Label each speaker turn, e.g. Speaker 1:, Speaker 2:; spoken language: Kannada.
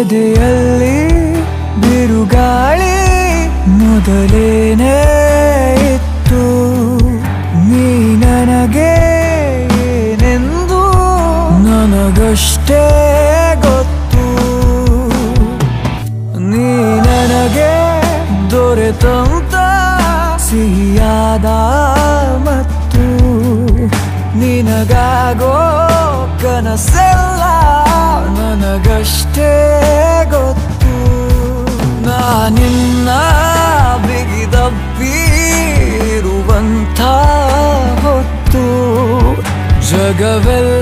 Speaker 1: ಎದೆಯಲ್ಲಿ ಬಿರುಗಾಳಿ ಮೊದಲೇನೇ ಇತ್ತು ನೀ ನನಗೆ ಏನೆಂದು ನನಗಷ್ಟೇ ಗೊತ್ತು ನೀ ನನಗೆ ದೊರೆತಂತ ಸಿಹಿಯಾದ ಮತ್ತು ನಿನಗಾಗೋ ಕನಸೆಲ್ಲ ನನಗಷ್ಟೇ ಗೊತ್ತು ನಾನಿನ್ನ ಬಿಗಿದಪ್ಪಿರುವಂಥ ಹೊತ್ತು ಜಗವೆಲ್ಲ